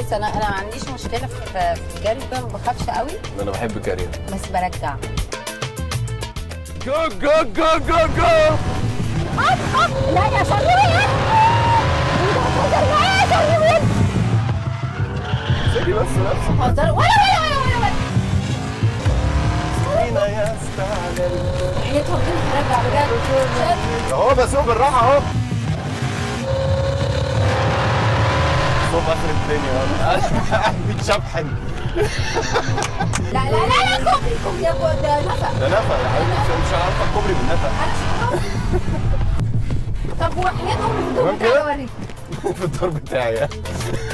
بص انا انا ما عنديش مشكله في في الجري ده ما بخافش قوي انا بحب كارير بس برجع جو جو جو جو جو لا يا شرير سيبي بس نفسك هزار ولا ولا ولا ولا ولا فينا يستعجل حياة ربنا هرجع بجد اهو بسوق بالراحه اهو صوت اخر الدنيا قاعد بيتشبحن لا لا لا لا كوبري كوبري يا ابو ده نفق ده نفق يا حبيبي مش- مش عارفه الكوبري بالنفق انا مش عارفة. طب وحياة امي في تمام الدور كده؟ بتاعي اوريك في الدور بتاعي